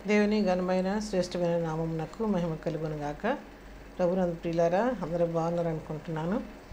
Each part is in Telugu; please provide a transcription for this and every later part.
దేవుని ఘనమైన శ్రేష్టమైన నామమునకు మహిమ కలుగును గాక ప్రభునందు ప్రియులారా అందరూ బాగున్నారు అనుకుంటున్నాను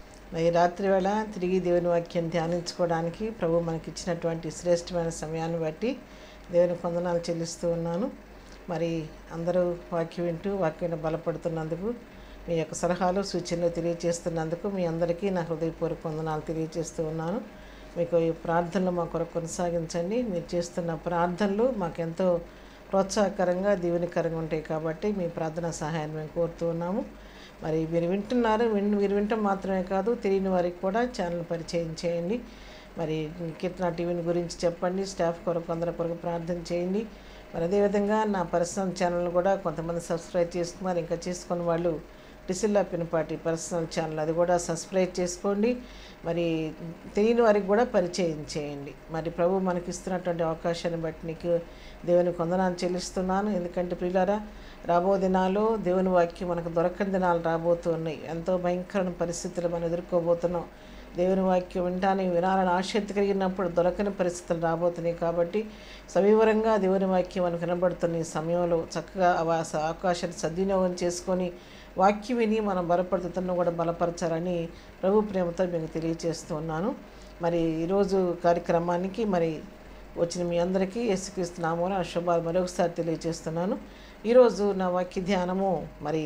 ఈ రాత్రి వేళ తిరిగి దేవుని వాక్యం ధ్యానించుకోవడానికి ప్రభు మనకి ఇచ్చినటువంటి శ్రేష్టమైన సమయాన్ని బట్టి దేవుని వందనాలు చెల్లిస్తూ ఉన్నాను మరి అందరూ వాక్యం వింటూ వాక్యాన్ని బలపడుతున్నందుకు మీ యొక్క సలహాలు సూచనలు తెలియజేస్తున్నందుకు మీ అందరికీ నా హృదయపూర్వక వందనాలు తెలియజేస్తూ ఉన్నాను మీకు ఈ ప్రార్థనలు మా కొరకు కొనసాగించండి మీరు చేస్తున్న ప్రార్థనలు మాకెంతో ప్రోత్సాహకరంగా దీవెనకరంగా ఉంటాయి కాబట్టి మీ ప్రార్థన సహాయాన్ని మేము కోరుతూ ఉన్నాము మరి మీరు వింటున్నారు విన్ మీరు వింటం మాత్రమే కాదు తెలియని వారికి కూడా ఛానల్ పరిచయం చేయండి మరి కీర్తన టీవీని గురించి చెప్పండి స్టాఫ్ కొరకు అందరి కొరకు ప్రార్థన చేయండి మరి అదేవిధంగా నా పర్సనల్ ఛానల్ కూడా కొంతమంది సబ్స్క్రైబ్ చేసుకున్నారు ఇంకా చేసుకున్న వాళ్ళు డిసిల్లా పినపాటి పర్సనల్ ఛానల్ అది కూడా సబ్స్క్రైబ్ చేసుకోండి మరి తెలియని వారికి కూడా పరిచయం చేయండి మరి ప్రభు మనకి ఇస్తున్నటువంటి అవకాశాన్ని బట్టి నీకు దేవుని కొందనాన్ని చెల్లిస్తున్నాను ఎందుకంటే ప్రియులారా రాబో దినాలు దేవుని వాక్యం మనకు దొరకని దినాలు రాబోతున్నాయి ఎంతో భయంకరమైన పరిస్థితులు మనం ఎదుర్కోబోతున్నాం దేవుని వాక్యం వింటానికి వినాలని ఆసక్తి కలిగినప్పుడు దొరకని పరిస్థితులు రాబోతున్నాయి కాబట్టి సవివరంగా దేవుని వాక్యం మనకు వినబడుతున్న ఈ సమయంలో చక్కగా ఆ అవకాశాన్ని సద్వినియోగం చేసుకొని వాక్యం విని మనం బలపడుతున్న కూడా బలపరచాలని ప్రభు ప్రేమతో మీకు తెలియజేస్తూ ఉన్నాను మరి ఈరోజు కార్యక్రమానికి మరి వచ్చిన మీ అందరికీ యేసుక్రీస్తు నామూల శుభాలు మరొకసారి తెలియజేస్తున్నాను ఈరోజు నా వాక్య ధ్యానము మరి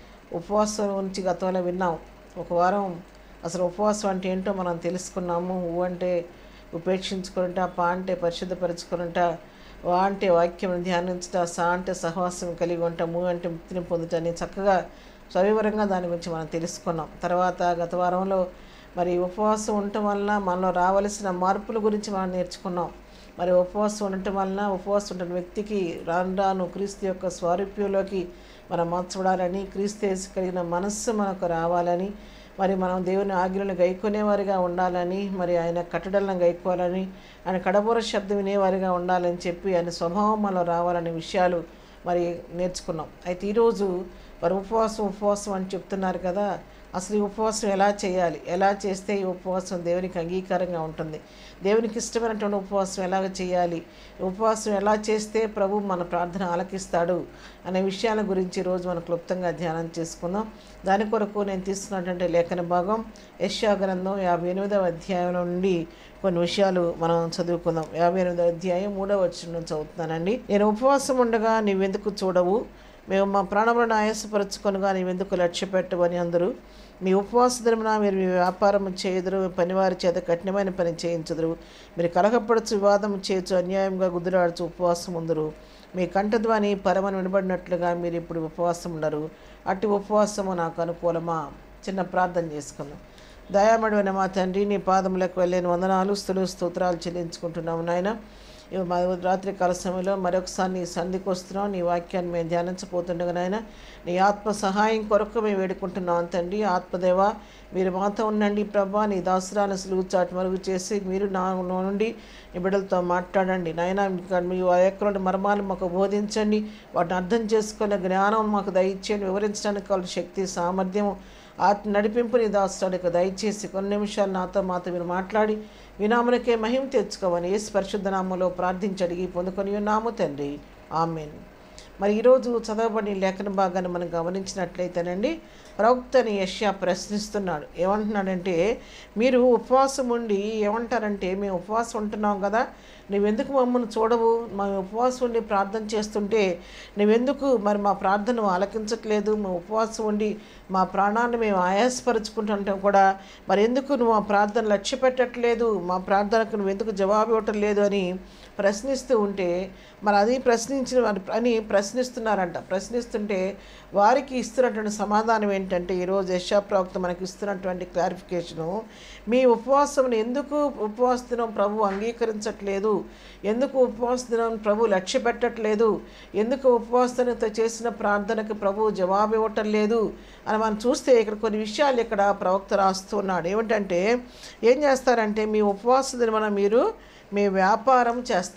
ఉపవాసం నుంచి గతంలో విన్నాం ఒక వారం అసలు ఉపవాసం అంటే ఏంటో మనం తెలుసుకున్నాము ఊ అంటే ఉపేక్షించుకుంటా పా అంటే పరిశుద్ధపరచుకుంటా వా అంటే వాక్యం ధ్యానించుట సా అంటే సహవాసం కలిగి ఉంటా మూ అంటే ముక్తిని పొందుటని చక్కగా సవివరంగా దాని గురించి మనం తెలుసుకున్నాం తర్వాత గత వారంలో మరి ఉపవాసం ఉండటం వలన మనలో రావలసిన మార్పుల గురించి మనం నేర్చుకున్నాం మరి ఉపవాసం ఉండటం వలన ఉపవాసం ఉంటున్న వ్యక్తికి రాను రాను క్రీస్తు యొక్క స్వారూప్యంలోకి మనం మార్చబడాలని క్రీస్తు యేసు కలిగిన మనస్సు మనకు రావాలని మరి మనం దేవుని ఆజ్ఞలను గైకొనేవారిగా ఉండాలని మరి ఆయన కట్టడలను గైకోవాలని ఆయన కడపూర శబ్దం వినేవారిగా ఉండాలని చెప్పి ఆయన స్వభావం మనలో రావాలనే విషయాలు మరి నేర్చుకున్నాం అయితే ఈరోజు మరి ఉపవాసం ఉపవాసం అని చెప్తున్నారు కదా అసలు ఈ ఉపవాసం ఎలా చేయాలి ఎలా చేస్తే ఈ ఉపవాసం దేవునికి అంగీకారంగా ఉంటుంది దేవునికి ఇష్టమైనటువంటి ఉపవాసం ఎలాగ చేయాలి ఉపవాసం ఎలా చేస్తే ప్రభు మన ప్రార్థన ఆలకిస్తాడు అనే విషయాల గురించి ఈరోజు మనం క్లుప్తంగా ధ్యానం చేసుకుందాం దాని కొరకు నేను తీసుకున్నటువంటి లేఖన భాగం యశ్యా గ్రంథం యాభై ఎనిమిదవ అధ్యాయం నుండి కొన్ని విషయాలు మనం చదువుకుందాం యాభై ఎనిమిదవ అధ్యాయం మూడవ వచ్చిన నుంచి చదువుతున్నానండి నేను ఉపవాసం ఉండగా నీవెందుకు చూడవు మేము మా ప్రాణములను ఆయాసపరచుకొనగా నీవెందుకు లక్ష్య పెట్టవని అందరూ మీ ఉపవాస దినమున మీరు మీ వ్యాపారం చేయుదురు పనివారి చేత కఠినమైన పని చేయించుదురు మీరు కలహపడచ్చు వివాదం చేయొచ్చు అన్యాయంగా గుద్దులాడుచు ఉపవాసం ఉందరు మీ కంఠధ్వని పరమని వినబడినట్లుగా మీరు ఇప్పుడు ఉపవాసం ఉండరు అట్టి ఉపవాసము నాకు అనుకూలమా చిన్న ప్రార్థన చేసుకుందాం దయామడివైన మా తండ్రి నీ పాదములకు వెళ్ళిన వందనాలు స్థులు స్తోత్రాలు చెల్లించుకుంటున్నాము నాయన ఇవి మా రాత్రి కాల సమయంలో మరొకసారి నీ సంధికి వస్తున్నాం నీ వాక్యాన్ని మేము ధ్యానించబోతుండగా నాయన నీ ఆత్మ సహాయం కొరకు మేము వేడుకుంటున్నాం తండ్రి ఆత్మదేవ మీరు మాతో ఉండండి ప్రభా నీ దాసురాన్ని సులువు చాటు మరుగు చేసి మీరు నా నుండి నీ బిడ్డలతో మాట్లాడండి నాయన మీ యొక్క మర్మాలు మాకు బోధించండి వాటిని అర్థం చేసుకునే జ్ఞానం మాకు దయచేయండి వివరించడానికి కావాల్సిన శక్తి సామర్థ్యము ఆత్మ నడిపింపు నీ దాసురానికి దయచేసి కొన్ని నిమిషాలు నాతో మాతో మీరు మాట్లాడి వినామునకే మహిమ తెచ్చుకోమని యేసు పరిశుద్ధ నామంలో ప్రార్థించి అడిగి పొందుకొని ఉన్నాము తండ్రి ఆమెన్ మరి ఈరోజు చదవబడిన లేఖన భాగాన్ని మనం గమనించినట్లయితేనండి ప్రవక్తని యష్యా ప్రశ్నిస్తున్నాడు ఏమంటున్నాడంటే మీరు ఉపవాసం ఉండి ఏమంటారంటే మేము ఉపవాసం ఉంటున్నాం కదా నువ్వెందుకు మమ్మల్ని చూడవు మేము ఉపవాసం ఉండి ప్రార్థన చేస్తుంటే నువ్వెందుకు మరి మా ప్రార్థన ఆలకించట్లేదు మా ఉపవాసం ఉండి మా ప్రాణాన్ని మేము ఆయాసపరుచుకుంటుంటాం కూడా మరి ఎందుకు నువ్వు మా ప్రార్థన లక్ష్య పెట్టట్లేదు మా ప్రార్థనకు నువ్వు ఎందుకు జవాబు ఇవ్వటం లేదు అని ప్రశ్నిస్తూ ఉంటే మరి అది ప్రశ్నించిన అని ప్రశ్నిస్తున్నారంట ప్రశ్నిస్తుంటే వారికి ఇస్తున్నటువంటి సమాధానం ఏంటంటే ఈరోజు యశా ప్రవక్త మనకి ఇస్తున్నటువంటి క్లారిఫికేషను మీ ఉపవాసం ఎందుకు ఉపవాస దినం ప్రభు అంగీకరించట్లేదు ఎందుకు ఉపవాస దినం ప్రభు లక్ష్య పెట్టట్లేదు ఎందుకు ఉపవాసంతో చేసిన ప్రార్థనకు ప్రభు జవాబు ఇవ్వటం లేదు అని మనం చూస్తే ఇక్కడ కొన్ని విషయాలు ఇక్కడ ప్రవక్త రాస్తున్నాడు ఏమిటంటే ఏం చేస్తారంటే మీ ఉపవాస దినమన మీరు మీ వ్యాపారం చేస్తారు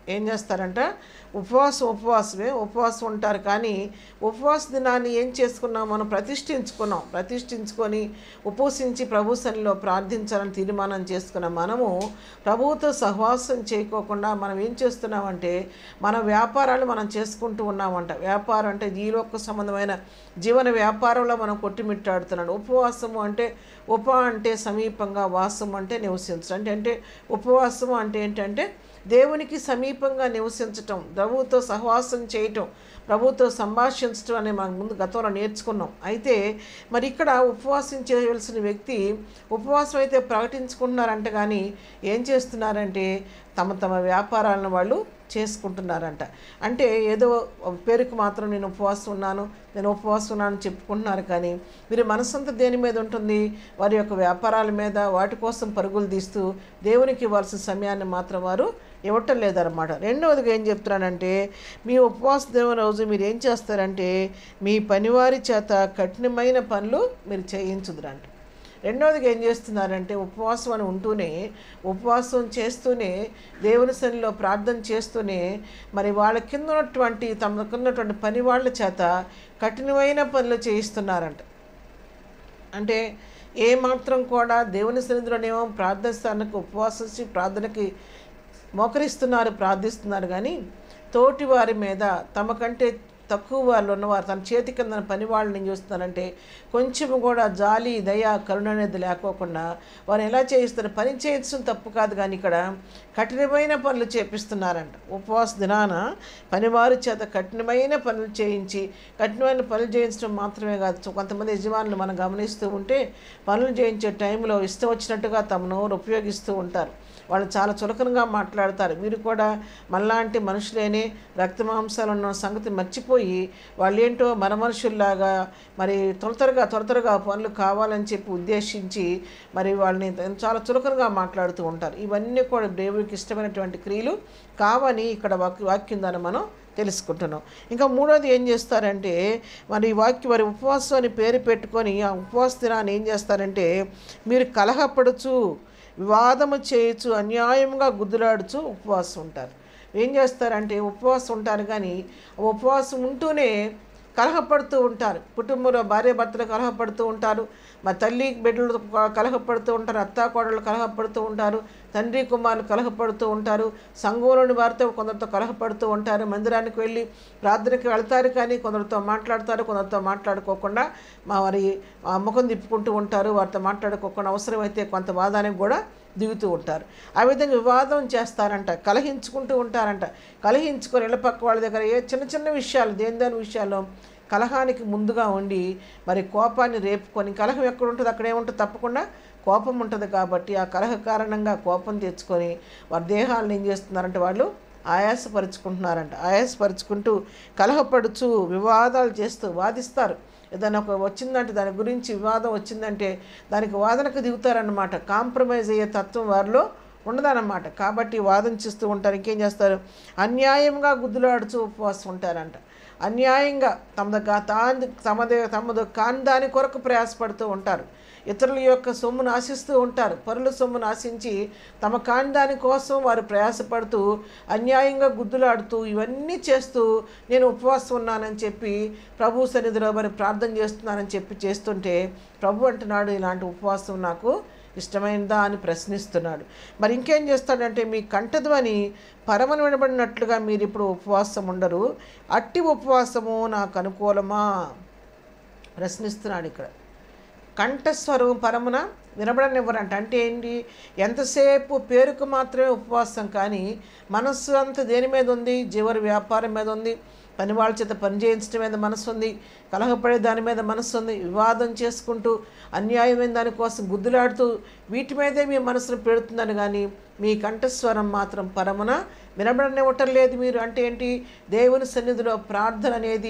ఏం చేస్తారంట ఉపవాసం ఉపవాసమే ఉపవాసం ఉంటారు కానీ ఉపవాస దినాన్ని ఏం చేసుకున్నాం మనం ప్రతిష్ఠించుకున్నాం ప్రతిష్ఠించుకొని ఉపవసించి ప్రభు సన్నిలో ప్రార్థించాలని తీర్మానం చేసుకున్న మనము ప్రభువుతో సహవాసం చేయకోకుండా మనం ఏం చేస్తున్నామంటే మన వ్యాపారాలు మనం చేసుకుంటూ ఉన్నామంట వ్యాపారం అంటే జీలోక సంబంధమైన జీవన వ్యాపారంలో మనం కొట్టిమిట్టాడుతున్నాడు ఉపవాసము అంటే ఉప అంటే సమీపంగా వాసం అంటే నివసించడం అంటే అంటే ఉపవాసము అంటే ఏంటంటే దేవునికి సమీపంగా నివసించటం ప్రభువుతో సహవాసం చేయటం ప్రభువుతో సంభాషించడం అనే మనం ముందు గతంలో నేర్చుకున్నాం అయితే మరి ఇక్కడ ఉపవాసం చేయవలసిన వ్యక్తి ఉపవాసం అయితే ప్రకటించుకుంటున్నారంట కానీ ఏం చేస్తున్నారంటే తమ తమ వ్యాపారాలను వాళ్ళు చేసుకుంటున్నారంట అంటే ఏదో పేరుకు మాత్రం నేను ఉపవాసం ఉన్నాను నేను ఉపవాసం ఉన్నాను చెప్పుకుంటున్నారు కానీ మీరు మనసంతా దేని మీద ఉంటుంది వారి యొక్క వ్యాపారాల మీద వాటి కోసం పరుగులు తీస్తూ దేవునికి ఇవ్వాల్సిన సమయాన్ని మాత్రం వారు ఇవ్వటం లేదన్నమాట రెండవదిగా ఏం చెప్తున్నానంటే మీ ఉపవాస దేవుని రోజు మీరు ఏం చేస్తారంటే మీ పనివారి చేత కఠినమైన పనులు మీరు చేయించుదురంట రెండవదిగా ఏం చేస్తున్నారంటే ఉపవాసం అని ఉంటూనే ఉపవాసం చేస్తూనే దేవుని సన్నిలో ప్రార్థన చేస్తూనే మరి వాళ్ళ కింద ఉన్నటువంటి తమకున్నటువంటి పని వాళ్ళ చేత కఠినమైన పనులు చేయిస్తున్నారంట అంటే ఏ మాత్రం కూడా దేవుని సన్నిధిలోనేమో ప్రార్థిస్తానికి ఉపవాసించి ప్రార్థనకి మోకరిస్తున్నారు ప్రార్థిస్తున్నారు కానీ తోటి వారి మీద తమకంటే తక్కువ వాళ్ళు ఉన్నవారు తన చేతి కింద పని వాళ్ళని ఏం చూస్తున్నారంటే కొంచెం కూడా జాలి దయ కరుణ అనేది లేకోకుండా వారు ఎలా చేయిస్తారు పని చేయించడం తప్పు కాదు కానీ ఇక్కడ కఠినమైన పనులు చేపిస్తున్నారంట ఉపవాస దినాన పనివారి చేత కఠినమైన పనులు చేయించి కఠినమైన పనులు చేయించడం మాత్రమే కాదు కొంతమంది యజమానులు మనం గమనిస్తూ ఉంటే పనులు చేయించే టైంలో ఇష్టం వచ్చినట్టుగా తమ నోరు ఉపయోగిస్తూ ఉంటారు వాళ్ళు చాలా చులకనగా మాట్లాడతారు వీరు కూడా మనలాంటి మనుషులేనే రక్త మాంసాలు ఉన్న సంగతి మర్చిపోయి వాళ్ళు ఏంటో మన మనుషుల్లాగా మరి త్వర త్వరగా త్వర త్వరగా పనులు కావాలని చెప్పి ఉద్దేశించి మరి వాళ్ళని చాలా చులకనగా మాట్లాడుతూ ఉంటారు ఇవన్నీ కూడా దేవుడికి ఇష్టమైనటువంటి క్రియలు కావని ఇక్కడ వాక్య వాక్యం దాన్ని మనం తెలుసుకుంటున్నాం ఇంకా మూడోది ఏం చేస్తారంటే మరి ఈ వాక్యం వారి ఉపవాసం అని పేరు పెట్టుకొని ఆ ఉపవాస దినాన్ని ఏం చేస్తారంటే మీరు కలహపడుచు వివాదము చేయొచ్చు అన్యాయంగా గుద్దులాడుచు ఉపవాసం ఉంటారు ఏం చేస్తారంటే ఉపవాసం ఉంటారు కానీ ఆ ఉపవాసం ఉంటూనే కలహపడుతూ ఉంటారు కుటుంబంలో భార్య భర్తలు కలహపడుతూ ఉంటారు మా తల్లి బిడ్డలు కలహపడుతూ ఉంటారు అత్తా కోడళ్ళు కలహపడుతూ ఉంటారు తండ్రి కుమారులు కలహపడుతూ ఉంటారు సంఘంలోని వారితో కొందరితో కలహపడుతూ ఉంటారు మందిరానికి వెళ్ళి ప్రార్థనకి వెళ్తారు కానీ కొందరితో మాట్లాడతారు కొందరితో మాట్లాడుకోకుండా మా వారి ఆ ముఖం తిప్పుకుంటూ ఉంటారు వారితో మాట్లాడుకోకుండా అవసరమైతే కొంత వాదానికి కూడా దిగుతూ ఉంటారు ఆ విధంగా వివాదం చేస్తారంట కలహించుకుంటూ ఉంటారంట కలహించుకొని ఇళ్ళ పక్క వాళ్ళ దగ్గర ఏ చిన్న చిన్న విషయాలు దేని దాని విషయాల్లో కలహానికి ముందుగా ఉండి మరి కోపాన్ని రేపుకొని కలహం ఎక్కడ ఉంటుంది అక్కడ ఏముంటుంది తప్పకుండా కోపం ఉంటుంది కాబట్టి ఆ కలహ కారణంగా కోపం తెచ్చుకొని వారి దేహాలను ఏం చేస్తున్నారంటే వాళ్ళు ఆయాసపరుచుకుంటున్నారంట ఆయాసపరుచుకుంటూ కలహపడుచు వివాదాలు చేస్తూ వాదిస్తారు ఏదైనా ఒక వచ్చిందంటే దాని గురించి వివాదం వచ్చిందంటే దానికి వాదనకు దిగుతారన్నమాట కాంప్రమైజ్ అయ్యే తత్వం వారిలో ఉండదన్నమాట కాబట్టి వాదన చేస్తూ ఉంటారు ఇంకేం చేస్తారు అన్యాయంగా గుద్దులాడుచూ ఉపవాసం ఉంటారంట అన్యాయంగా తమ తాంది తమదే తమదు కాని దాని కొరకు ప్రయాసపడుతూ ఉంటారు ఇతరుల యొక్క సొమ్మును ఆశిస్తూ ఉంటారు పరుల సొమ్మును ఆశించి తమ కాని దాని కోసం వారు ప్రయాసపడుతూ అన్యాయంగా గుద్దులాడుతూ ఇవన్నీ చేస్తూ నేను ఉపవాసం ఉన్నానని చెప్పి ప్రభు సన్నిధిలో మరి ప్రార్థన చేస్తున్నానని చెప్పి చేస్తుంటే ప్రభు అంటున్నాడు ఇలాంటి ఉపవాసం నాకు ఇష్టమైనదా అని ప్రశ్నిస్తున్నాడు మరి ఇంకేం చేస్తాడంటే మీ కంఠధ్వని పరమను వినబడినట్లుగా మీరు ఇప్పుడు ఉపవాసం ఉండరు అట్టి ఉపవాసము నాకు అనుకూలమా ప్రశ్నిస్తున్నాడు ఇక్కడ కంఠస్వరం పరమున వినబడనివ్వరంట అంటే ఏంటి ఎంతసేపు పేరుకు మాత్రమే ఉపవాసం కానీ మనస్సు అంతా దేని మీద ఉంది జీవన వ్యాపారం మీద ఉంది పని వాళ్ళ చేత పని చేయించడం మీద మనసు ఉంది కలహపడే దాని మీద మనసు ఉంది వివాదం చేసుకుంటూ అన్యాయమైన దానికోసం గుద్దులాడుతూ వీటి మీదే మీ మనసును పెడుతుందని కానీ మీ కంఠస్వరం మాత్రం పరమున వినబడనివ్వటం లేదు మీరు అంటే ఏంటి దేవుని సన్నిధిలో ప్రార్థన అనేది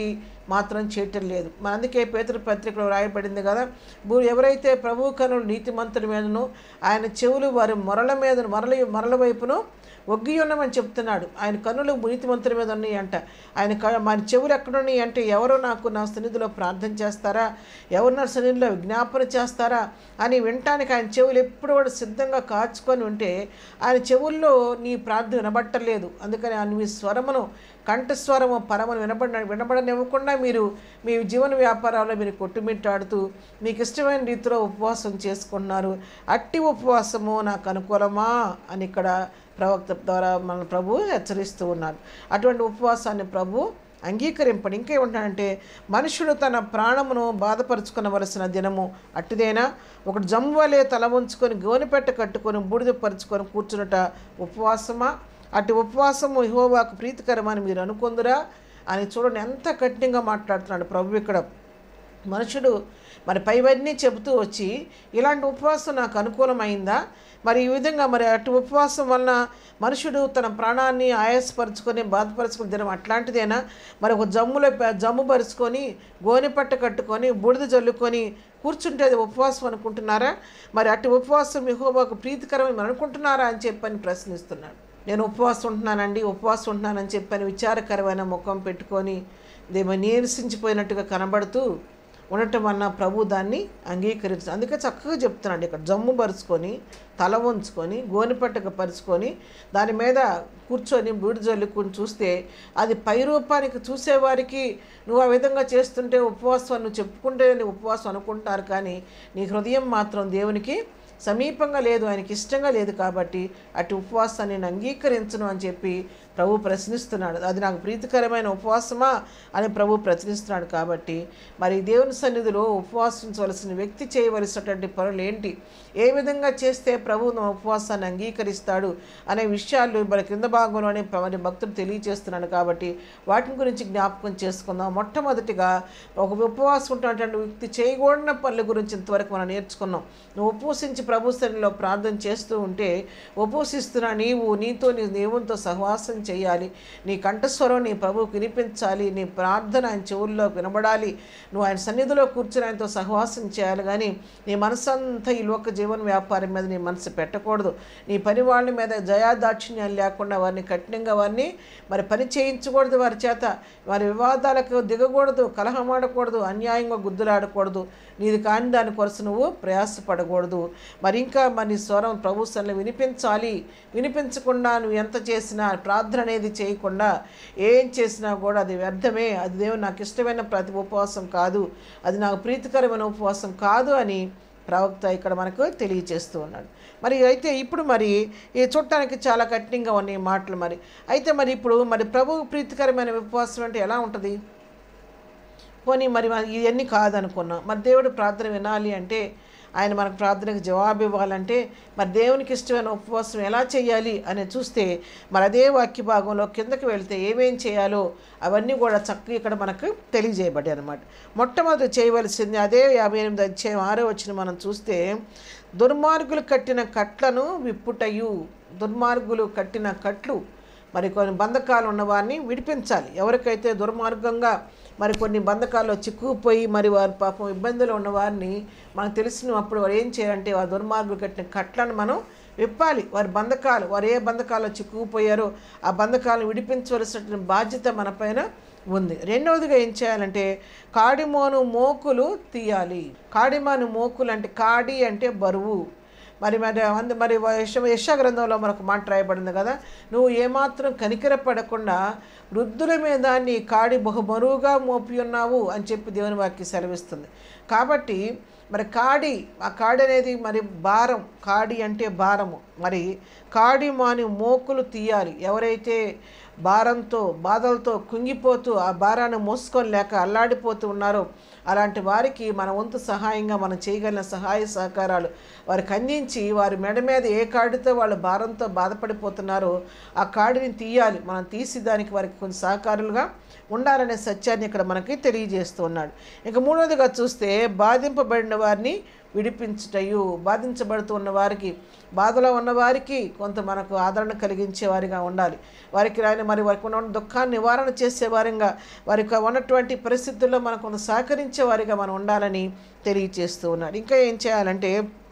మాత్రం చేయటం లేదు మన అందుకే పేతురు పత్రికలో రాయబడింది కదా భూ ఎవరైతే ప్రభు కనులు నీతిమంతుల మీదను ఆయన చెవులు వారి మొరల మీద మొరల మొరల వైపును ఒగ్గి ఉన్నామని చెప్తున్నాడు ఆయన కన్నులు నీతిమంతుల మీద ఉన్నాయి అంట ఆయన క- మన చెవులు ఎక్కడున్నాయి అంటే ఎవరు నాకు నా సన్నిధిలో ప్రార్థన చేస్తారా ఎవరు నా సన్నిధిలో విజ్ఞాపన చేస్తారా అని వినటానికి ఆయన చెవులు ఎప్పుడు కూడా సిద్ధంగా కాచుకొని ఉంటే ఆయన చెవుల్లో నీ ప్రార్థన వినబట్టలేదు అందుకని ఆయన మీ స్వరమును కంఠస్వరము పరమను వినబడ వినబడనివ్వకుండా మీరు మీ జీవన వ్యాపారాల్లో మీరు కొట్టుమిట్టాడుతూ మీకు ఇష్టమైన రీతిలో ఉపవాసం చేసుకుంటున్నారు అట్టి ఉపవాసము నాకు అనుకూలమా అని ఇక్కడ ప్రవక్త ద్వారా మన ప్రభు హెచ్చరిస్తూ ఉన్నాడు అటువంటి ఉపవాసాన్ని ప్రభు అంగీకరింపడు ఇంకేమంటాడంటే మనుషుడు తన ప్రాణమును బాధపరుచుకునవలసిన దినము అట్టిదేనా ఒకటి జమ్మువలే తల ఉంచుకొని గోనెపెట్ట కట్టుకొని బూడిద పరుచుకొని కూర్చున్నట ఉపవాసమా అటు ఉపవాసము యెహోవాకు ప్రీతికరమని మీరు అనుకుందురా అని చూడండి ఎంత కఠినంగా మాట్లాడుతున్నాడు ప్రభు ఇక్కడ మనుషుడు మరి పైవన్నీ చెబుతూ వచ్చి ఇలాంటి ఉపవాసం నాకు అనుకూలమైందా మరి ఈ విధంగా మరి అటు ఉపవాసం వలన మనుషుడు తన ప్రాణాన్ని ఆయాసపరుచుకొని బాధపరుచుకుని తినడం అట్లాంటిదేనా మరి ఒక జమ్ములో పె- జమ్ము పరుచుకొని గోనెపట్ట కట్టుకొని బూడిద జల్లుకొని కూర్చుంటే అది ఉపవాసం అనుకుంటున్నారా మరి అటు ఉపవాసం యెహోవాకు ప్రీతికరమని మీరు అనుకుంటున్నారా అని చెప్పని ప్రశ్నిస్తున్నాడు నేను ఉపవాసం ఉంటున్నానండి ఉపవాసం ఉంటున్నానని చెప్పని విచారకరమైన ముఖం పెట్టుకొని దేమ నీరసించిపోయినట్టుగా కనబడుతూ ఉండటం వలన ప్రభు దాన్ని అంగీకరించు అందుకే చక్కగా చెప్తున్నాడు ఇక్కడ జమ్ము పరుచుకొని తల వంచుకొని గోనెపట్టక పరుచుకొని దాని మీద కూర్చొని బూడి జల్లుకొని చూస్తే అది పై రూపానికి చూసేవారికి నువ్వు ఆ విధంగా చేస్తుంటే ఉపవాసం నువ్వు చెప్పుకుంటే నీ ఉపవాసం అనుకుంటారు కానీ నీ హృదయం మాత్రం దేవునికి సమీపంగా లేదు ఆయనకి ఇష్టంగా లేదు కాబట్టి అటు ఉపవాసాన్ని నేను అంగీకరించను అని చెప్పి ప్రభు ప్రశ్నిస్తున్నాడు అది నాకు ప్రీతికరమైన ఉపవాసమా అని ప్రభు ప్రశ్నిస్తున్నాడు కాబట్టి మరి దేవుని సన్నిధిలో ఉపవాసించవలసిన వ్యక్తి చేయవలసినటువంటి పనులు ఏంటి ఏ విధంగా చేస్తే ప్రభు నా ఉపవాసాన్ని అంగీకరిస్తాడు అనే విషయాలు మరి కింద భాగంలోనే మరి భక్తుడు తెలియజేస్తున్నాడు కాబట్టి వాటిని గురించి జ్ఞాపకం చేసుకుందాం మొట్టమొదటిగా ఒక ఉపవాసం ఉన్నటువంటి వ్యక్తి చేయకూడని పనుల గురించి ఇంతవరకు మనం నేర్చుకున్నాం నువ్వు ఉపవసించి ప్రభు సన్నిధిలో ప్రార్థన చేస్తూ ఉంటే ఉపవసిస్తున్న నీవు నీతో నీ దేవునితో సహవాసం చేయాలి నీ కంఠస్వరం నీ ప్రభువుకు వినిపించాలి నీ ప్రార్థన ఆయన చెవుల్లో వినబడాలి నువ్వు ఆయన సన్నిధిలో కూర్చుని ఆయనతో సహవాసం చేయాలి కానీ నీ మనసంతా ఈ లోక జీవన వ్యాపారం మీద నీ మనసు పెట్టకూడదు నీ పని వాళ్ళ మీద జయాదాక్షిణ్యాలు లేకుండా వారిని కఠినంగా వారిని మరి పని చేయించకూడదు వారి చేత వారి వివాదాలకు దిగకూడదు కలహమాడకూడదు అన్యాయంగా గుద్దులాడకూడదు నీది కాని దాని కొరసు నువ్వు ప్రయాసపడకూడదు మరి ఇంకా మరి నీ స్వరం ప్రభు సన్నిధిలో వినిపించాలి వినిపించకుండా నువ్వు ఎంత చేసినా ప్రార్థన అనేది చేయకుండా ఏం చేసినా కూడా అది వ్యర్థమే అది దేవుడు నాకు ఇష్టమైన ప్రతి ఉపవాసం కాదు అది నాకు ప్రీతికరమైన ఉపవాసం కాదు అని ప్రవక్త ఇక్కడ మనకు తెలియచేస్తూ ఉన్నాడు మరి అయితే ఇప్పుడు మరి ఈ చూడటానికి చాలా కఠినంగా ఉన్నాయి ఈ మాటలు మరి అయితే మరి ఇప్పుడు మరి ప్రభు ప్రీతికరమైన ఉపవాసం అంటే ఎలా ఉంటుంది పోనీ మరి మన- ఇవన్నీ కాదనుకున్నాం మరి దేవుడు ప్రార్థన వినాలి అంటే ఆయన మనకు ప్రార్థనకు జవాబు ఇవ్వాలంటే మరి దేవునికి ఇష్టమైన ఉపవాసం ఎలా చేయాలి అని చూస్తే మరి అదే వాక్య భాగంలో కిందకి వెళ్తే ఏమేం చేయాలో అవన్నీ కూడా చక్కగా ఇక్కడ మనకు తెలియజేయబడ్డాయి అనమాట మొట్టమొదటి చేయవలసింది అదే యాభై ఎనిమిది అధ్యాయం ఆరో వచ్చిన మనం చూస్తే దుర్మార్గులు కట్టిన కట్లను విప్పుటయు దుర్మార్గులు కట్టిన కట్లు మరి కొన్ని బంధకాలు ఉన్నవారిని విడిపించాలి ఎవరికైతే దుర్మార్గంగా మరి కొన్ని బంధకాల్లో చిక్కుకుపోయి మరి వారి పాపం ఇబ్బందులు ఉన్న వారిని మనకు తెలిసిన అప్పుడు వారు ఏం చేయాలంటే వారి దుర్మార్గులు కట్టిన కట్లను మనం విప్పాలి వారి బంధకాలు వారు ఏ బంధకాల్లో చిక్కుకుపోయారో ఆ బంధకాలను విడిపించవలసిన బాధ్యత మన పైన ఉంది రెండవదిగా ఏం చేయాలంటే కాడిమోను మోకులు తీయాలి కాడిమాను మోకులు అంటే కాడి అంటే బరువు మరి మరి అందు మరి యశ యశ గ్రంథంలో మనకు మాట రాయబడింది కదా నువ్వు ఏమాత్రం కనికరపడకుండా వృద్ధుల మీద నీ కాడి బహు బరువుగా మోపి ఉన్నావు అని చెప్పి దేవుని వాక్యం సెలవిస్తుంది కాబట్టి మరి కాడి ఆ కాడి అనేది మరి భారం కాడి అంటే భారము మరి కాడి మాని మోకులు తీయాలి ఎవరైతే భారంతో బాధలతో కుంగిపోతూ ఆ భారాన్ని మోసుకొని లేక అల్లాడిపోతూ ఉన్నారో అలాంటి వారికి మన వంతు సహాయంగా మనం చేయగలిగిన సహాయ సహకారాలు వారికి అందించి వారి మెడ మీద ఏ కాడితో వాళ్ళు భారంతో బాధపడిపోతున్నారో ఆ కాడిని తీయాలి మనం తీసి దానికి వారికి కొంచెం సహకారులుగా ఉండాలనే సత్యాన్ని ఇక్కడ మనకి తెలియజేస్తూ ఉన్నాడు ఇక మూడవదిగా చూస్తే బాధింపబడిన వారిని విడిపించుటయు బాధించబడుతూ ఉన్న వారికి బాధలో ఉన్న వారికి కొంత మనకు ఆదరణ కలిగించే వారిగా ఉండాలి వారికి రాని మరి వారికి ఉన్న దుఃఖాన్ని నివారణ చేసే వారిగా వారికి ఉన్నటువంటి పరిస్థితుల్లో మనకు కొంత సహకరించే వారిగా మనం ఉండాలని తెలియచేస్తూ ఉన్నాడు ఇంకా ఏం చేయాలంటే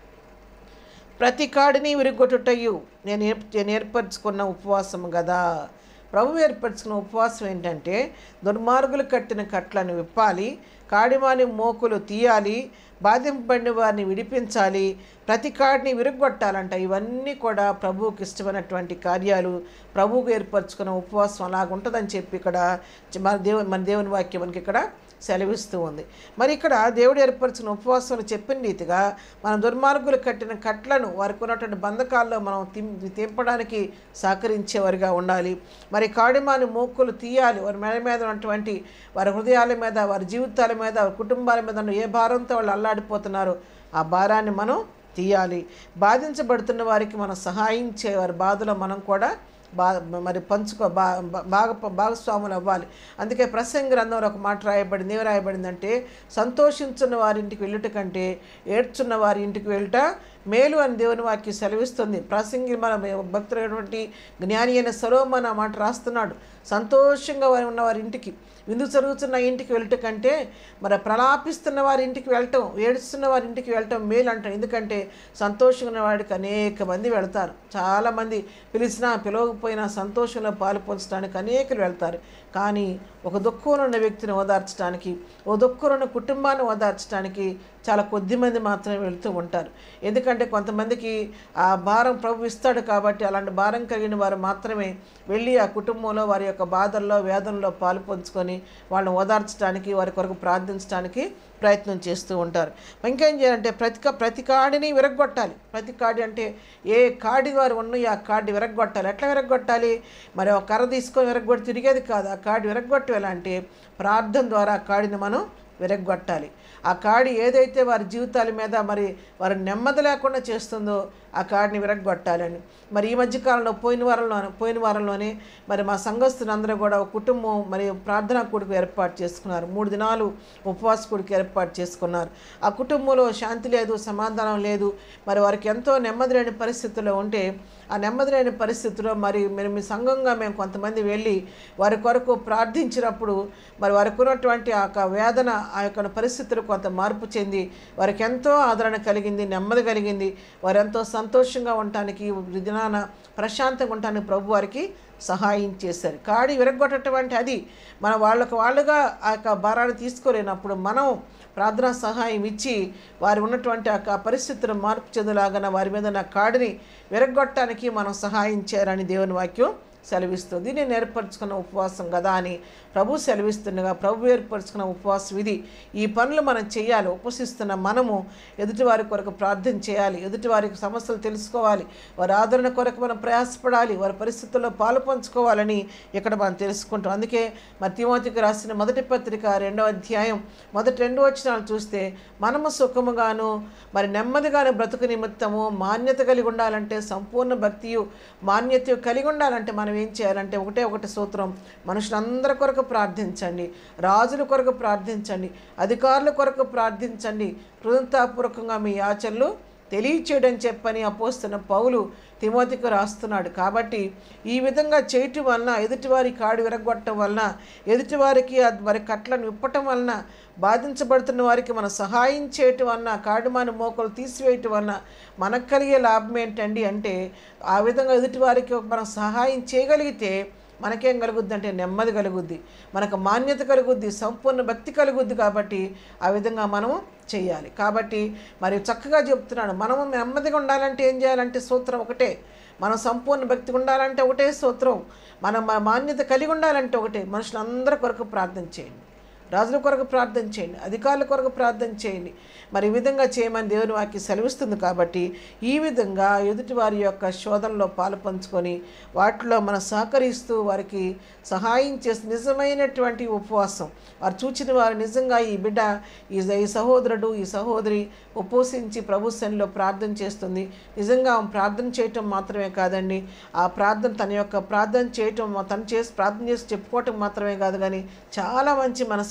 ప్రతి కాడిని విరుగొట్టుటయు నేను ఏర్ప- నేను ఏర్పరచుకున్న ఉపవాసం కదా ప్రభు ఏర్పరచుకున్న ఉపవాసం ఏంటంటే దుర్మార్గులు కట్టిన కట్లను విప్పాలి కాడిమాని మోకులు తీయాలి బాధింపబడిన వారిని విడిపించాలి ప్రతి కాడిని విరుగొట్టాలంట ఇవన్నీ కూడా ప్రభువుకి ఇష్టమైనటువంటి కార్యాలు ప్రభువుకు ఏర్పరచుకున్న ఉపవాసం అలాగ ఉంటుందని చెప్పి ఇక్కడ మన దేవు మన దేవుని వాక్యం మనకి ఇక్కడ సెలవిస్తూ ఉంది మరి ఇక్కడ దేవుడు ఏర్పరిచిన ఉపవాసం చెప్పిన రీతిగా మన దుర్మార్గులు కట్టిన కట్లను వారికి ఉన్నటువంటి బంధకాల్లో మనం తిం తెంపడానికి సహకరించేవారిగా ఉండాలి మరి కాడిమాని మూక్కులు తీయాలి వారి మెడ మీద ఉన్నటువంటి వారి హృదయాల మీద వారి జీవితాల మీద వారి కుటుంబాల మీద ఉన్న ఏ భారంతో వాళ్ళు అల్లాడిపోతున్నారో ఆ భారాన్ని మనం తీయాలి బాధించబడుతున్న వారికి మనం సహాయం చే వారి బాధలో మనం కూడా బా మరి పంచుకో బా బా- బాగా భాగస్వాములు అవ్వాలి అందుకే ప్రసంగ గ్రంథంలో ఒక మాట రాయబడింది ఏమి రాయబడిందంటే సంతోషించున్న వారి ఇంటికి వెళ్ళుట కంటే ఏడ్చున్న వారి ఇంటికి వెళ్ళుట మేలు అని దేవుని వాక్యం సెలవిస్తుంది ప్రసంగి మన భక్తులైనటువంటి జ్ఞాని అయిన సలోమన్ ఆ మాట రాస్తున్నాడు సంతోషంగా వారి ఉన్న వారి ఇంటికి విందు జరుగుతున్న ఇంటికి వెళ్ళటం కంటే మరి ప్రలాపిస్తున్న వారి ఇంటికి వెళ్ళటం ఏడుస్తున్న వారి ఇంటికి వెళ్ళటం మేలు అంటాం ఎందుకంటే సంతోషంగా ఉన్న వాడికి అనేక మంది వెళ్తారు చాలామంది పిలిచినా పిలవకపోయినా సంతోషంలో పాలు పంచడానికి అనేకులు వెళ్తారు కానీ ఒక దుఃఖంలో ఉన్న వ్యక్తిని ఓదార్చడానికి ఓ దుఃఖంలో ఉన్న కుటుంబాన్ని ఓదార్చడానికి చాలా కొద్ది మంది మాత్రమే వెళ్తూ ఉంటారు ఎందుకంటే కొంతమందికి ఆ భారం ప్రభు ఇస్తాడు కాబట్టి అలాంటి భారం కలిగిన వారు మాత్రమే వెళ్ళి ఆ కుటుంబంలో వారి యొక్క బాధల్లో వేదనలో పాలు పంచుకొని వాళ్ళని ఓదార్చడానికి వారి కొరకు ప్రార్థించడానికి ప్రయత్నం చేస్తూ ఉంటారు ఇంకేం చేయాలంటే ప్రతి కా- ప్రతి కాడిని విరగొట్టాలి ప్రతి కాడి అంటే ఏ కాడి వారు ఉన్నాయో ఆ కాడి విరగొట్టాలి ఎట్లా విరగొట్టాలి మరి ఒక కర్ర తీసుకొని విరగొట్టి తిరిగేది కాదు ఆ కాడి విరగొట్టి ఎలా అంటే ప్రార్థన ద్వారా ఆ కాడిని మనం విరగొట్టాలి ఆ కాడి ఏదైతే వారి జీవితాల మీద మరి వారి నెమ్మది లేకుండా చేస్తుందో ఆ కాడిని విరగొట్టాలని మరి ఈ మధ్యకాలంలో పోయిన వారంలో పోయిన వారంలోనే మరి మా సంఘస్థులందరూ కూడా ఒక కుటుంబం మరి ప్రార్థనా కూడికి ఏర్పాటు చేసుకున్నారు మూడు దినాలు ఉపవాస కూడికి ఏర్పాటు చేసుకున్నారు ఆ కుటుంబంలో శాంతి లేదు సమాధానం లేదు మరి వారికి ఎంతో నెమ్మది లేని పరిస్థితుల్లో ఉంటే ఆ నెమ్మది లేని పరిస్థితిలో మరి మీరు మీ సంఘంగా మేము కొంతమంది వెళ్ళి వారి కొరకు ప్రార్థించినప్పుడు మరి వారికి ఉన్నటువంటి ఆ యొక్క వేదన ఆ యొక్క పరిస్థితులు కొంత మార్పు చెంది వారికి ఎంతో ఆదరణ కలిగింది నెమ్మది కలిగింది వారు ఎంతో సంతోషంగా ఉండటానికి ఈ దినాన ప్రశాంతంగా ఉండటానికి ప్రభు వారికి సహాయం చేశారు కాడి విరగొట్టటువంటి అది మన వాళ్ళకు వాళ్ళుగా ఆ యొక్క భారాన్ని తీసుకోలేనప్పుడు మనం ప్రార్థనా సహాయం ఇచ్చి వారి ఉన్నటువంటి ఆ యొక్క పరిస్థితులను మార్పు చెందులాగా వారి మీద ఉన్న కాడిని విరగొట్టడానికి మనం సహాయం చేయాలని దేవుని వాక్యం సెలవిస్తుంది నేను ఏర్పరచుకున్న ఉపవాసం కదా అని ప్రభు సెలవిస్తుండగా ప్రభు ఏర్పరచుకున్న ఉపవాసం ఇది ఈ పనులు మనం చేయాలి ఉపసిస్తున్న మనము ఎదుటివారి కొరకు ప్రార్థన చేయాలి ఎదుటివారికి సమస్యలు తెలుసుకోవాలి వారి ఆదరణ కొరకు మనం ప్రయాసపడాలి వారి పరిస్థితుల్లో పాలు పంచుకోవాలని ఇక్కడ మనం తెలుసుకుంటాం అందుకే మరి తిమోతికి రాసిన మొదటి పత్రిక రెండవ అధ్యాయం మొదటి రెండు వచనాలు చూస్తే మనము సుఖముగాను మరి నెమ్మదిగాను బ్రతుకు నిమిత్తము మాన్యత కలిగి ఉండాలంటే సంపూర్ణ భక్తియు మాన్యత కలిగి ఉండాలంటే మనం ఏం చేయాలంటే ఒకటే ఒకటి సూత్రం మనుషులందరి కొరకు ప్రార్థించండి రాజుల కొరకు ప్రార్థించండి అధికారుల కొరకు ప్రార్థించండి హృదయపూర్వకంగా మీ యాచనలు తెలియచేయడం చెప్పని అపోస్తున్న పౌలు తిమోతికి రాస్తున్నాడు కాబట్టి ఈ విధంగా చేయటం వలన ఎదుటివారి కాడు విరగొట్టడం వలన ఎదుటివారికి ఆ వారి కట్లను విప్పటం వలన బాధించబడుతున్న వారికి మనం సహాయం చేయటం వలన కాడుమాని మోకలు తీసివేయటం వలన మనకు కలిగే లాభం ఏంటండి అంటే ఆ విధంగా ఎదుటివారికి మనం సహాయం చేయగలిగితే మనకేం కలుగుద్ది అంటే నెమ్మది కలుగుద్ది మనకు మాన్యత కలుగుద్ది సంపూర్ణ భక్తి కలుగుద్ది కాబట్టి ఆ విధంగా మనము చేయాలి కాబట్టి మరి చక్కగా చెప్తున్నాడు మనము నెమ్మదిగా ఉండాలంటే ఏం చేయాలంటే సూత్రం ఒకటే మనం సంపూర్ణ భక్తి ఉండాలంటే ఒకటే సూత్రం మనం మా మాన్యత కలిగి ఉండాలంటే ఒకటే మనుషులందరి కొరకు ప్రార్థన చేయండి రాజుల కొరకు ప్రార్థన చేయండి అధికారుల కొరకు ప్రార్థన చేయండి మరి ఈ విధంగా చేయమని దేవుని వాక్యం సెలవిస్తుంది కాబట్టి ఈ విధంగా ఎదుటి వారి యొక్క శోధనలో పాలు పంచుకొని వాటిలో మనం సహకరిస్తూ వారికి సహాయం చేసి నిజమైనటువంటి ఉపవాసం వారు చూచిన వారు నిజంగా ఈ బిడ్డ ఈ ఈ సహోదరుడు ఈ సహోదరి ఉపవసించి ప్రభు సన్నిలో ప్రార్థన చేస్తుంది నిజంగా ఆమె ప్రార్థన చేయటం మాత్రమే కాదండి ఆ ప్రార్థన తన యొక్క ప్రార్థన చేయటం తను చేసి ప్రార్థన చేసి చెప్పుకోవటం మాత్రమే కాదు కానీ చాలా మంచి మనసు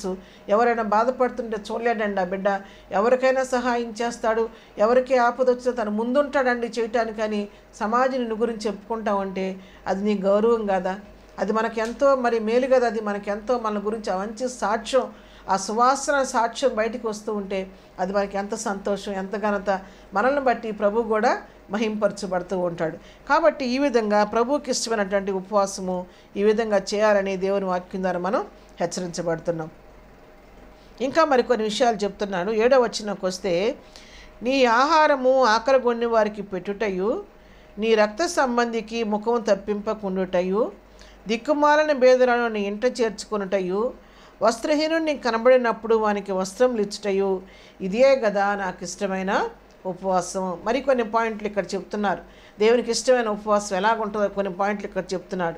మనసు ఎవరైనా బాధపడుతుంటే చూడలేడండి ఆ బిడ్డ ఎవరికైనా సహాయం చేస్తాడు ఎవరికి ఆపద వచ్చినా తను ముందుంటాడండి చేయటానికి కానీ సమాజం నిన్ను గురించి చెప్పుకుంటా ఉంటే అది నీ గౌరవం కదా అది మనకి ఎంతో మరి మేలు కదా అది మనకి ఎంతో మన గురించి ఆ మంచి సాక్ష్యం ఆ సువాసన సాక్ష్యం బయటికి వస్తూ ఉంటే అది మనకి ఎంత సంతోషం ఎంత ఘనత మనల్ని బట్టి ప్రభు కూడా మహింపరచబడుతూ ఉంటాడు కాబట్టి ఈ విధంగా ప్రభుకి ఇష్టమైనటువంటి ఉపవాసము ఈ విధంగా చేయాలని దేవుని వాక్యం ద్వారా మనం హెచ్చరించబడుతున్నాం ఇంకా మరికొన్ని విషయాలు చెప్తున్నాను ఏడో వచ్చినకు వస్తే నీ ఆహారము ఆకలిగొని వారికి పెట్టుటయు నీ రక్త సంబంధికి ముఖం తప్పింపకుండుటయు దిక్కుమాలని బేదలను నీ ఇంట చేర్చుకునుటయు వస్త్రహీనుడిని కనబడినప్పుడు వానికి వస్త్రములు ఇచ్చుటయు ఇదే కదా నాకు ఇష్టమైన ఉపవాసం మరికొన్ని పాయింట్లు ఇక్కడ చెప్తున్నారు దేవునికి ఇష్టమైన ఉపవాసం ఎలాగుంటుందో కొన్ని పాయింట్లు ఇక్కడ చెప్తున్నాడు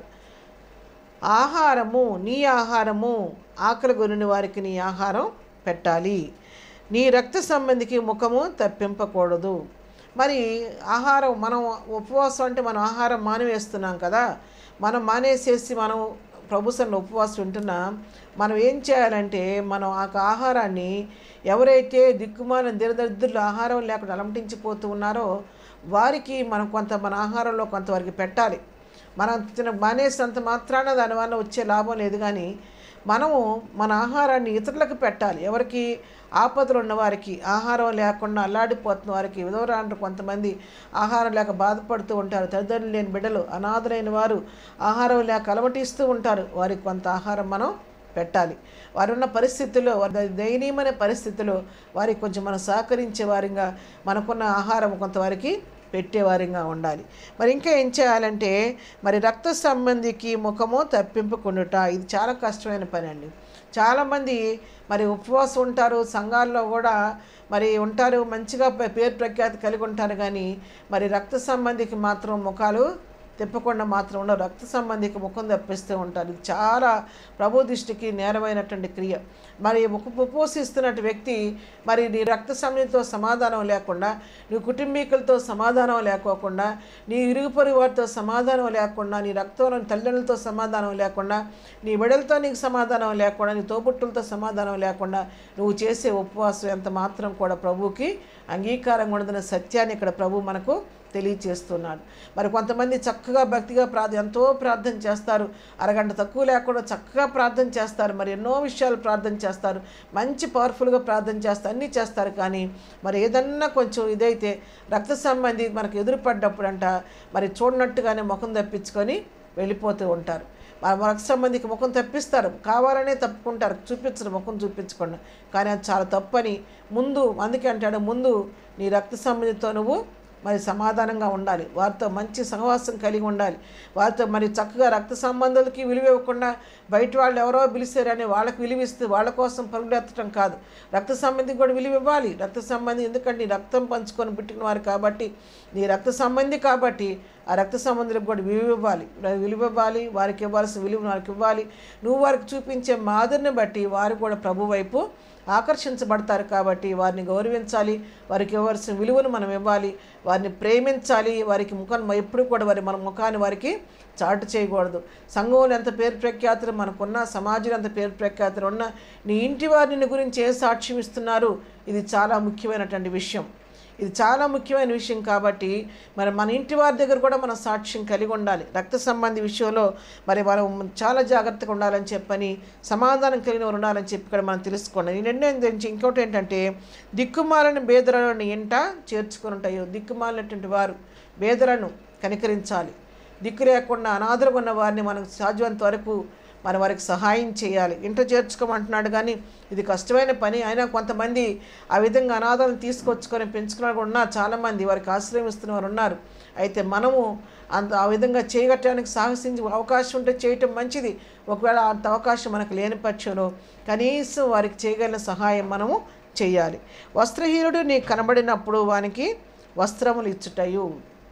ఆహారము నీ ఆహారము ఆకలి గొనిన వారికి నీ ఆహారం పెట్టాలి నీ రక్త సంబంధికి ముఖము తప్పింపకూడదు మరి ఆహారం మనం ఉపవాసం అంటే మనం ఆహారం మానివేస్తున్నాం కదా మనం మానేసేసి మనం ప్రభుత్వంలో ఉపవాసం ఉంటున్నాం మనం ఏం చేయాలంటే మనం ఆ ఆహారాన్ని ఎవరైతే దిక్కుమాలిన దిరదరిద్రులు ఆహారం లేకుండా అలమటించిపోతూ ఉన్నారో వారికి మనం కొంత మన ఆహారంలో కొంతవరకు పెట్టాలి మనం తిన మానేసినంత మాత్రాన దానివల్ల వచ్చే లాభం లేదు కానీ మనము మన ఆహారాన్ని ఇతరులకు పెట్టాలి ఎవరికి ఆపదలు ఉన్న వారికి ఆహారం లేకుండా అల్లాడిపోతున్న వారికి విధవరాండ్రు కొంతమంది ఆహారం లేక బాధపడుతూ ఉంటారు తల్లిదండ్రులు లేని బిడ్డలు అనాథలైన వారు ఆహారం లేక అలమటిస్తూ ఉంటారు వారికి కొంత ఆహారం మనం పెట్టాలి వారు ఉన్న పరిస్థితుల్లో వారి దయనీయమైన పరిస్థితుల్లో వారికి కొంచెం మనం సహకరించే వారిగా మనకున్న ఆహారం కొంతవారికి పెట్టేవారిగా ఉండాలి మరి ఇంకా ఏం చేయాలంటే మరి రక్త సంబంధికి ముఖము తప్పింపుకుండుట ఇది చాలా కష్టమైన పని అండి చాలామంది మరి ఉపవాసం ఉంటారు సంఘాల్లో కూడా మరి ఉంటారు మంచిగా పే- పేరు ప్రఖ్యాతి కలిగి ఉంటారు కానీ మరి రక్త సంబంధికి మాత్రం ముఖాలు తిప్పకుండా మాత్రం ఉండవు రక్త సంబంధికి ముఖం తప్పిస్తూ ఉంటారు ఇది చాలా ప్రభు దృష్టికి నేరమైనటువంటి క్రియ మరి ముఖ ఉపవసిస్తున్నట్టు వ్యక్తి మరి నీ రక్త సంబంధితో సమాధానం లేకుండా నీ కుటుంబీకులతో సమాధానం లేకోకుండా నీ ఇరుగు పొరుగు వారితో సమాధానం లేకుండా నీ రక్తంలో తల్లిదండ్రులతో సమాధానం లేకుండా నీ బిడలతో నీకు సమాధానం లేకుండా నీ తోబుట్టులతో సమాధానం లేకుండా నువ్వు చేసే ఉపవాసం ఎంత మాత్రం కూడా ప్రభువుకి అంగీకారం ఉండదన్న సత్యాన్ని ఇక్కడ ప్రభు మనకు తెలియచేస్తున్నాడు మరి కొంతమంది చక్కగా భక్తిగా ప్రార్థన ఎంతో ప్రార్థన చేస్తారు అరగంట తక్కువ లేకుండా చక్కగా ప్రార్థన చేస్తారు మరి ఎన్నో విషయాలు ప్రార్థన చేస్తారు మంచి పవర్ఫుల్గా ప్రార్థన చేస్తారు అన్నీ చేస్తారు కానీ మరి ఏదన్నా కొంచెం ఇదైతే రక్త సంబంధి మనకు ఎదురుపడ్డప్పుడు అంట మరి చూడనట్టుగానే ముఖం తప్పించుకొని వెళ్ళిపోతూ ఉంటారు మరి రక్త సంబంధికి ముఖం తప్పిస్తారు కావాలనే తప్పుకుంటారు చూపించరు ముఖం చూపించకుండా కానీ అది చాలా తప్పని ముందు అందుకే అంటాడు ముందు నీ రక్త సంబంధితో నువ్వు మరి సమాధానంగా ఉండాలి వారితో మంచి సహవాసం కలిగి ఉండాలి వారితో మరి చక్కగా రక్త సంబంధాలకి విలువ ఇవ్వకుండా బయట వాళ్ళు ఎవరో పిలిచారని వాళ్ళకి విలువ ఇస్తే వాళ్ళ కోసం పరుగులెత్తడం కాదు రక్త సంబంధికి కూడా విలువ ఇవ్వాలి రక్త సంబంధి ఎందుకంటే నీ రక్తం పంచుకొని పుట్టిన వారు కాబట్టి నీ రక్త సంబంధి కాబట్టి ఆ రక్త సంబంధులకు కూడా విలువ ఇవ్వాలి విలువ ఇవ్వాలి వారికి ఇవ్వాల్సిన విలువ వారికి ఇవ్వాలి నువ్వు వారికి చూపించే మాదిరిని బట్టి వారు కూడా ప్రభు వైపు ఆకర్షించబడతారు కాబట్టి వారిని గౌరవించాలి వారికి ఇవ్వాల్సిన విలువను మనం ఇవ్వాలి వారిని ప్రేమించాలి వారికి ముఖం ఎప్పుడు కూడా వారి మన ముఖాన్ని వారికి చాటు చేయకూడదు సంఘంలో ఎంత పేరు ప్రఖ్యాతులు మనకున్న సమాజంలో ఎంత పేరు ప్రఖ్యాతులు ఉన్నా నీ ఇంటి వారిని గురించి ఏ సాక్ష్యం ఇస్తున్నారు ఇది చాలా ముఖ్యమైనటువంటి విషయం ఇది చాలా ముఖ్యమైన విషయం కాబట్టి మరి మన ఇంటి వారి దగ్గర కూడా మనం సాక్ష్యం కలిగి ఉండాలి రక్త సంబంధి విషయంలో మరి మనం చాలా జాగ్రత్తగా ఉండాలని చెప్పని సమాధానం కలిగిన వారు ఉండాలని చెప్పి ఇక్కడ మనం తెలుసుకోండి ఈ నిర్ణయం గురించి ఇంకోటి ఏంటంటే దిక్కుమాలని బేదలను ఇంట చేర్చుకుని ఉంటాయి దిక్కుమాలినటువంటి వారు బేదలను కనికరించాలి దిక్కు లేకుండా అనాథలుగా ఉన్న వారిని మనకు సాధ్యమంత వరకు మన వారికి సహాయం చేయాలి ఇంట చేర్చుకోమంటున్నాడు కానీ ఇది కష్టమైన పని అయినా కొంతమంది ఆ విధంగా అనాథాలను తీసుకొచ్చుకొని పెంచుకున్న కూడా ఉన్నారు చాలామంది వారికి ఆశ్రయం ఇస్తున్న వారు ఉన్నారు అయితే మనము అంత ఆ విధంగా చేయగట్టడానికి సాహసించి అవకాశం ఉంటే చేయటం మంచిది ఒకవేళ అంత అవకాశం మనకు లేని పక్షంలో కనీసం వారికి చేయగలిగిన సహాయం మనము చేయాలి వస్త్రహీనుడు నీకు కనబడినప్పుడు వానికి వస్త్రములు ఇచ్చుటయు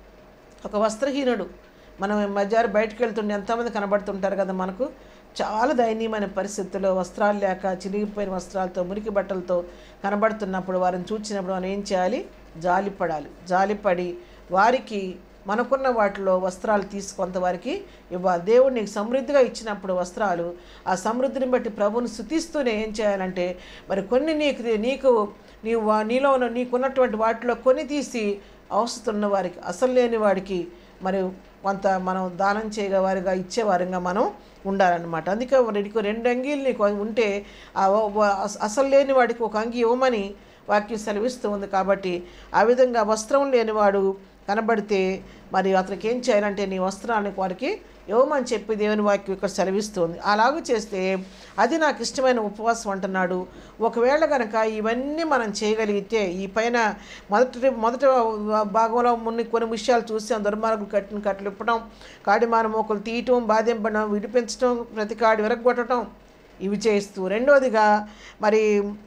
ఒక వస్త్రహీనుడు మనం మధ్యాహ్నం బయటకు వెళ్తుండే ఎంతమంది కనబడుతుంటారు కదా మనకు చాలా దయనీయమైన పరిస్థితుల్లో వస్త్రాలు లేక చిరిగిపోయిన వస్త్రాలతో మురికి బట్టలతో కనబడుతున్నప్పుడు వారిని చూచినప్పుడు మనం ఏం చేయాలి జాలిపడాలి జాలిపడి వారికి మనకున్న వాటిలో వస్త్రాలు తీసి కొంతవారికి ఇవ్వాలి దేవుడు నీకు సమృద్ధిగా ఇచ్చినప్పుడు వస్త్రాలు ఆ సమృద్ధిని బట్టి ప్రభువుని స్థుతిస్తూనే ఏం చేయాలంటే మరి కొన్ని నీకు నీకు నీవు వా- నీలో ఉన్న నీకున్నటువంటి వాటిలో కొన్ని తీసి అవసరం ఉన్న వారికి అసలు లేని వాడికి మరి కొంత మనం దానం చేయగవారిగా ఇచ్చేవారిగా మనం ఉండాలన్నమాట అందుకే నీకు రెండు అంగీలు నీకు ఉంటే ఆ వ- వ- అస- అసలు లేని వాడికి ఒక అంగి ఇవ్వమని వాక్యం సెలవిస్తూ ఉంది కాబట్టి ఆ విధంగా వస్త్రం లేనివాడు కనబడితే మరి అతనికి ఏం చేయాలంటే నీ వస్త్రాన్ని వారికి ఇవ్వమని చెప్పి దేవుని వాక్యం ఇక్కడ సెలవిస్తుంది అలాగూ చేస్తే అది నాకు ఇష్టమైన ఉపవాసం అంటున్నాడు ఒకవేళ కనుక ఇవన్నీ మనం చేయగలిగితే ఈ పైన మొదటి మొదటి భాగంలో మున్ని కొన్ని విషయాలు చూసాం దుర్మార్గులు కట్టిన కట్టలు ఇప్పడం కాడిమాన మోకలు తీయటం బాధింపడం విడిపించడం ప్రతి కాడి విరగొట్టడం ఇవి చేస్తూ రెండోదిగా మరి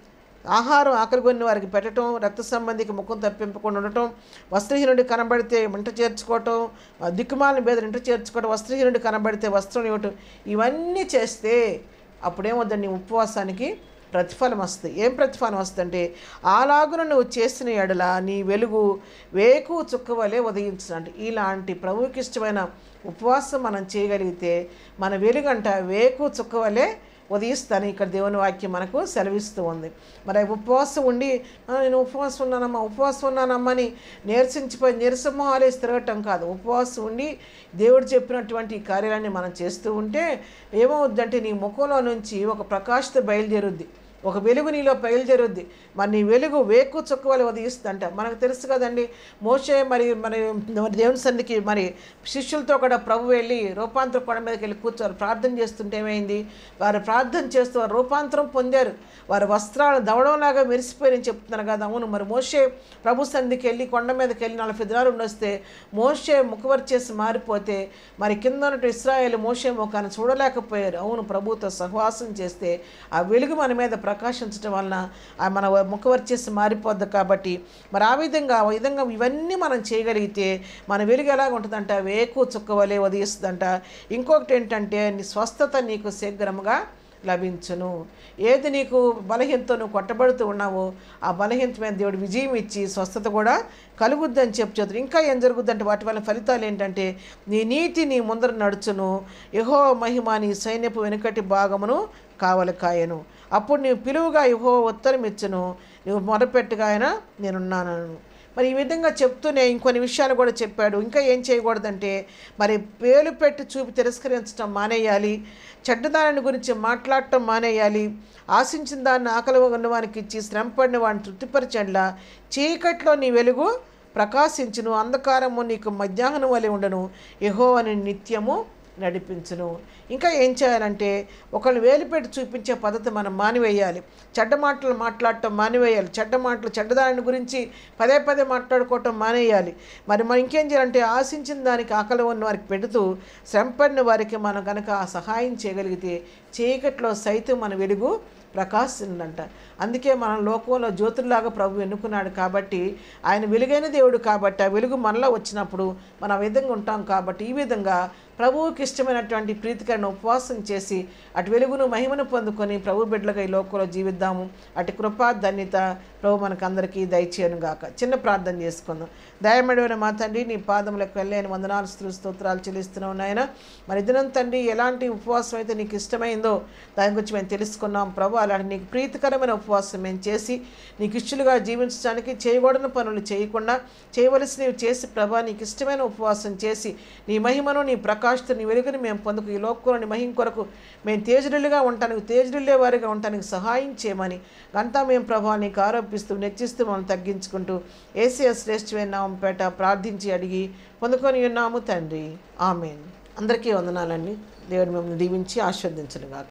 ఆహారం ఆకలిగొని వారికి పెట్టడం రక్త సంబంధికి ముఖం తప్పింపకుండా ఉండటం వస్త్రహీనుడి కనబడితే ఇంట చేర్చుకోవటం ఆ దిక్కుమాలిన బేదలు ఇంట చేర్చుకోవటం వస్త్రహీనుడి కనబడితే వస్త్రం ఇవ్వటం ఇవన్నీ చేస్తే అప్పుడేమవుతుంది నీ ఉపవాసానికి ప్రతిఫలం వస్తుంది ఏం ప్రతిఫలం వస్తుందంటే అలాగున నువ్వు చేసిన ఎడల నీ వెలుగు వేకు చుక్కవలే ఉదయించినట్టు ఇలాంటి ప్రభువుకి ఇష్టమైన ఉపవాసం మనం చేయగలిగితే మన వెలుగంట వేకు చుక్కవలే ఉదయిస్తాను ఇక్కడ దేవుని వాక్యం మనకు సెలవిస్తూ ఉంది మరి ఆ ఉపవాసం ఉండి "ఆ, నేను ఉపవాసం ఉన్నానమ్మా ఉపవాసం ఉన్నానమ్మా అని నీరసించిపోయి నీరసమోహాలేసి తిరగటం కాదు ఉపవాసం ఉండి దేవుడు చెప్పినటువంటి ఈ కార్యాలన్నీ మనం చేస్తూ ఉంటే ఏమవుద్దంటే నీ ముఖంలో నుంచి ఒక ప్రకాశత బయలుదేరుద్ది ఒక వెలుగు నీలో బయలుదేరుద్ది మరి నీ వెలుగు వేకు చుక్కవలి ఉదయిస్తుందంట మనకు తెలుసు కదండి మోషే మరి మరి మరి దేవుని సన్నిధికి మరి శిష్యులతో కూడా ప్రభు వెళ్ళి రూపాంతర కొండ మీదకి వెళ్ళి కూర్చోరు ప్రార్థన చేస్తుంటే ఏమైంది వారు ప్రార్థన చేస్తూ వారు రూపాంతరం పొందారు వారి వస్త్రాలు దవడంలాగా మెరిసిపోయారని చెప్తున్నారు కదా అవును మరి మోషే ప్రభు సన్నిధికి వెళ్ళి కొండ మీదకి వెళ్ళి నలభై దినాలు ఉండొస్తే మోషే ముఖవరి చేసి మారిపోతే మరి కింద ఉన్నట్టు ఇస్రాయేల్ మోషే ముఖాన్ని చూడలేకపోయారు అవును ప్రభుతో సహవాసం చేస్తే ఆ వెలుగు మన మీద ప్రకాశించడం వలన ఆ మన ముఖవరి చేసి మారిపోద్ది కాబట్టి మరి ఆ విధంగా ఆ విధంగా ఇవన్నీ మనం చేయగలిగితే మన వెలుగు ఎలాగ ఉంటుందంట వేకు చుక్కవలే ఉదయిస్తుందంట ఇంకొకటి ఏంటంటే నీ స్వస్థత నీకు శీఘ్రముగా లభించును ఏది నీకు బలహీనతో నువ్వు కొట్టబడుతూ ఉన్నావో ఆ బలహీనత మీద దేవుడు విజయం ఇచ్చి స్వస్థత కూడా కలుగుద్దని చెప్పు చెప్తారు ఇంకా ఏం జరుగుద్దంటే వాటి వల్ల ఫలితాలు ఏంటంటే నీ నీతి నీ ముందర నడుచును యహో మహిమ నీ సైన్యపు వెనుకటి భాగమును కావలి కాయను అప్పుడు నీవు పిలువుగా యహో ఉత్తరం ఇచ్చును నువ్వు మొదపెట్టుగా ఆయన నేనున్నాను మరి ఈ విధంగా చెప్తూనే ఇంకొన్ని విషయాలు కూడా చెప్పాడు ఇంకా ఏం చేయకూడదంటే మరి పేలు పెట్టి చూపి తిరస్కరించడం మానేయాలి చెడ్డదాని గురించి మాట్లాడటం మానేయాలి ఆశించిన దాన్ని ఆకలి ఉన్న వానికి ఇచ్చి శ్రమపడిన వాడిని తృప్తిపరచండ్లా చీకట్లో నీ వెలుగు ప్రకాశించును అంధకారము నీకు మధ్యాహ్నం వలె ఉండను యహో అని నిత్యము నడిపించును ఇంకా ఏం చేయాలంటే ఒకళ్ళు వేలిపెట్టి చూపించే పద్ధతి మనం మానివేయాలి చెడ్డ మాటలు మాట్లాడటం మానివేయాలి చెడ్డ మాటలు చెడ్డదాని గురించి పదే పదే మాట్లాడుకోవటం మానేయాలి మరి మనం ఇంకేం చేయాలంటే ఆశించిన దానికి ఆకలి ఉన్న వారికి పెడుతూ శ్రమపడిన వారికి మనం కనుక ఆ సహాయం చేయగలిగితే చీకట్లో సైతం మన వెలుగు ప్రకాశిందంట అందుకే మనం లోకంలో జ్యోతుల్లాగా ప్రభు ఎన్నుకున్నాడు కాబట్టి ఆయన వెలుగైన దేవుడు కాబట్టి ఆ వెలుగు మనలో వచ్చినప్పుడు మనం ఆ విధంగా ఉంటాం కాబట్టి ఈ విధంగా ప్రభువుకి ఇష్టమైనటువంటి ప్రీతికరణ ఉపవాసం చేసి అటు వెలుగును మహిమను పొందుకొని ప్రభు బిడ్డలుగా ఈ లోకంలో జీవిద్దాము అటు కృపా ధన్యత ప్రభు మనకు అందరికీ దయచేయను గాక చిన్న ప్రార్థన చేసుకుందాం దయమడివైన మా తండ్రి నీ పాదములకు వెళ్ళని వందనాలు స్తు స్తోత్రాలు చెల్లిస్తున్నావు నాయన మరి దినం తండ్రి ఎలాంటి ఉపవాసం అయితే నీకు ఇష్టమైందో దాని గురించి మేము తెలుసుకున్నాం ప్రభు అలాంటి నీకు ప్రీతికరమైన ఉపవాసం మేము చేసి నీకు ఇష్టలుగా జీవించడానికి చేయకూడని పనులు చేయకుండా చేయవలసినవి చేసి ప్రభా నీకు ఇష్టమైన ఉపవాసం చేసి నీ మహిమను నీ ప్రకాశత నీ వెలుగుని మేము పొందుకు ఈ లోకంలో నీ మహిమ కొరకు మేము తేజరులుగా ఉంటానికి తేజరులే వారిగా ఉండటానికి సహాయం చేయమని గంతా మేము ప్రభా నీకు ఆరోపిస్తూ నెచ్చిస్తూ మనం తగ్గించుకుంటూ ఏసీఎస్ శ్రేష్ఠమైన నామంపేట ప్రార్థించి అడిగి పొందుకొని ఉన్నాము తండ్రి ఆమెన్ అందరికీ వందనాలండి దేవుడు మిమ్మల్ని దీవించి ఆస్వాదించను గాక